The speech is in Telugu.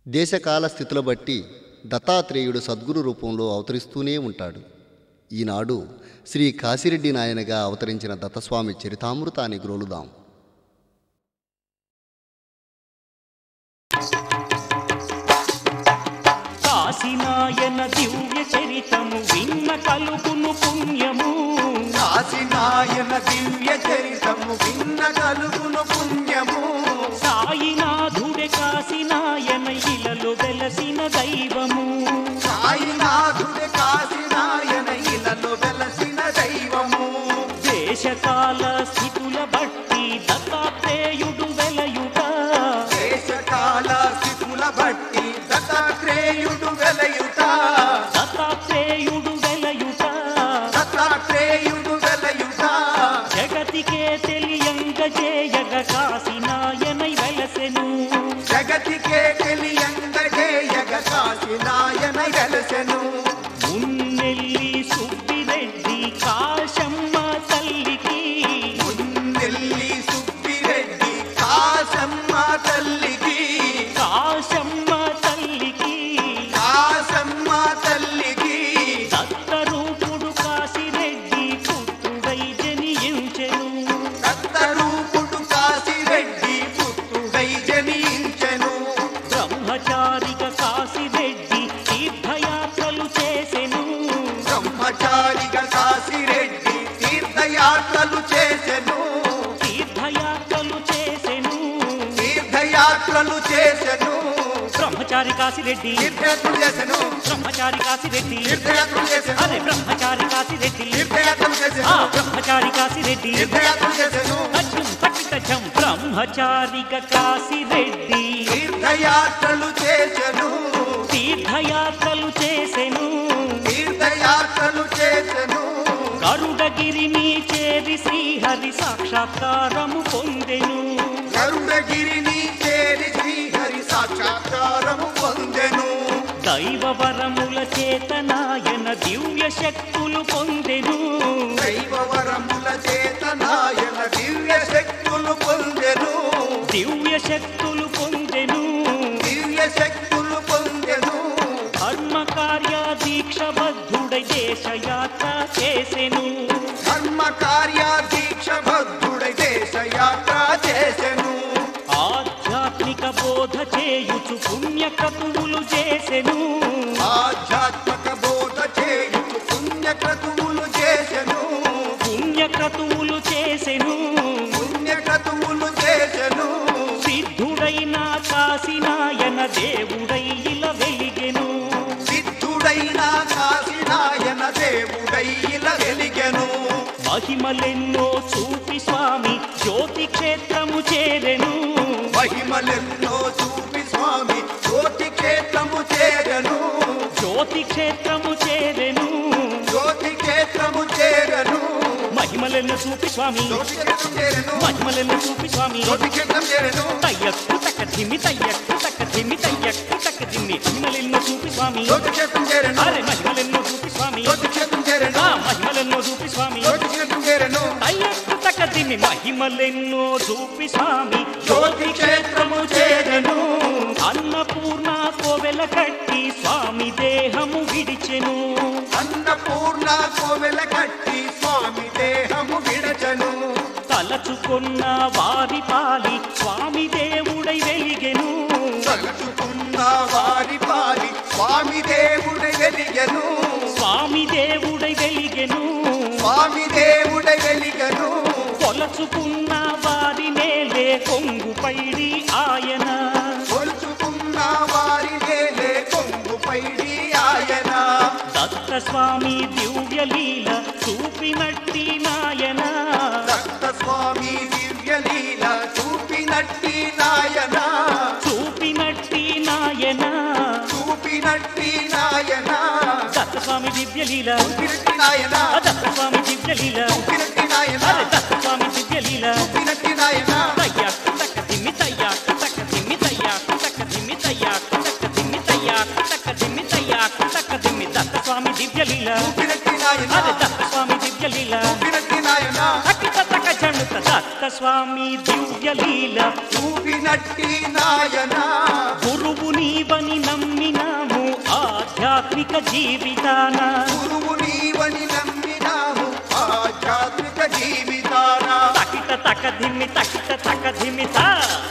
దేశకాల స్థితుల బట్టి దత్తాత్రేయుడు సద్గురు రూపంలో అవతరిస్తూనే ఉంటాడు ఈనాడు శ్రీ కాశిరెడ్డి నాయనగా అవతరించిన దత్తస్వామి చరితామృతాన్ని గ్రోలుదాం కాశీనాయన దివ్య చరితము విన్న కలుగును పుణ్యము కాశీనాయన దివ్య చరితము విన్న కలుగును పుణ్యము సాయినాథుడే కాశీనాయన ఇలలో వెలసిన దైవము సాయినాథుడే కాశీనాయన ఇలలో వెలసిన దైవము దేశకాల స్థితుల బట్టి దత్తాత్రేయుడు వెలయుట దేశకాల స్థితుల బట్టి దత్తాత్రేయుడు వెలయుట దత్తాత్రేయుడు వెలయుట దత్తాత్రేయుడు వెలయుట జగతికే తెలియంగ చేయగ కాశీనాయనై వెలసెను జగతికే తెలియందజేయగ కాశీనాయన వెలసెను మున్నెల్లి సుబ్బిరెడ్డి కాశమ్మ తల్లికి నెల్లి సుబ్బిరెడ్డి కాశమ్మ తల్లికి కాశమ్మ తల్లికి కాశమ్మ తల్లికి దత్తరూపుడు కాశిరెడ్డి పుత్రుడై జనియించెను దత్తరూపుడు కాశిరెడ్డి పుత్రుడై జనించెను బ్రహ్మచారిక కాశిరెడ్డి తీర్థయాత్రలు చేసెను బ్రహ్మచారిగా కాశిరెడ్డి తీర్థయాత్రలు చేసెను తీర్థయాత్రలు చేసెను తీర్థయాత్రలు చేసెను బ్రహ్మచారి కాశిరెడ్డి తీర్థయాత్రలు చేసెను బ్రహ్మచారి కాశిరెడ్డి తీర్థయాత్రలు చేసెను అరే బ్రహ్మచారి కాశిరెడ్డి తీర్థయాత్రలు చేసెను ఆ బ్రహ్మచారి కాశిరెడ్డి తీర్థయాత్రలు చేసెను అచ్చం పట్టితచ్చం బ్రహ్మచారిక కాశిరెడ్డి తీర్థయాత్రలు చేసెను తీర్థయాత్రలు చేసెను తీర్థయాత్రలు చేసెను గరుడగిరిని చేరి శ్రీహరి సాక్షాత్కారము పొందెను గరుడగిరిని చేరి శ్రీహరి సాక్షాత్కారము పొందెను దైవ వరముల చేతనాయన దివ్య శక్తులు పొందెను దైవవరముల చేత నాయన దివ్య శక్తులు పొందెను దివ్య శక్తులు పొందెను దివ్య శక్తులు పొందెను ధర్మ కార్య దీక్ష బద్ధుడై దేశయాత్ర చేసెను ధర్మ కార్య దీక్ష భద్రుడై దేశయాత్ర చేసెను ఆధ్యాత్మిక బోధ చేయుచు పుణ్యకతువులు చేసెను ఆధ్యాత్మక బోధ చేయుచు పుణ్యక్రతువులు చేసెను పుణ్యకతువులు చేసెను పుణ్యక్రతువులు చేసెను సిద్ధుడైన కాశీనాయన దేవుడై ఇలా వెలిగెను సిద్ధుడైన కాశీనాయన దేవుడై ఇలా వెలిగెను మహిమలెన్నో చూపి స్వామి జ్యోతి క్షేత్రము చేరెను మహిమలెన్నో చూపి స్వామి జ్యోతి క్షేత్రము చేరను జ్యోతి క్షేత్రము చేరెను జ్యోతి క్షేత్రము చేరను మహిమలెన్నో చూపి స్వామి జ్యోతి క్షేత్రం చేరను మహిమలెన్నో చూపి స్వామి జ్యోతి క్షేత్రం చేరను తయ్యక్కు తక్క ధిమి తయ్యక్కు తక్క ధిమి తయ్యక్కు తక్క ధిమి మహిమలెన్నో చూపి స్వామి జ్యోతి క్షేత్రం చేరను అరే మహిమలెన్నో చూపి స్వామి జ్యోతి క్షేత్రం చేరను ఆ మహిమలెన్నో చూపి స్వామి జ్యోతి క్షేత్రం చేరను అయ్యక్కు తక్క ధిమి మహిమలెన్నో చూపి స్వామి జ్యోతి క్షేత్రము చేరను అన్నపూర్ణ కోవెల కట్టి స్వామి దేహము విడిచెను అన్నపూర్ణ కోవెల కట్టి స్వామి దేహము విడచను తలచుకున్న వారి పాలి స్వామి దేవుడై వెలిగెను తలుచుకున్న వారి పాలి స్వామి దేవుడై వెలిగెను స్వామి దేవుడై వెలిగెను స్వామి దేవుడై వెలిగెను కొలచుకున్న వారి నేలే కొంగు పైడి ఆయన కొలుచుకున్న వారి నేలే కొంగు పైడి ఆయన దత్త స్వామి దివ్య లీల చూపినట్టి నాయన దత్త స్వామి దివ్య లీల చూపినట్టి నాయన చూపినట్టి నాయన చూపినట్టి నాయన దత్త స్వామి దివ్య లీల చూపినట్టి నాయన దత్త స్వామి దివ్య లీల చూపినట్టి నాయన అరే దత్త స్వామి దివ్య లీల చూపినట్టి నాయన తయ్యాకు తక్క తిమ్మి తయ్యాకు తక్క తిమ్మి తయ్యాకు తక్క తిమ్మి తయ్యాకు తక్క తిమ్మి తయ్యాకు తక్క తిమ్మి తయ్యాకు తక్క తిమ్మి దత్త స్వామి దివ్య లీల చూపినట్టి నాయన అరే దత్త స్వామి దివ్య లీల చూపినట్టి నాయన అకిత తక జనుత దత్త స్వామి దివ్య దివ్యలీల చూపినట్టి నాయన గురువు నీవని నమ్మినాము ఆధ్యాత్మిక జీవితాన గురువు నీవని నమ్మినాము ఆధ్యాత్మిక జీవితాన తకిట తక ధిమి తకిట తక ధిమిత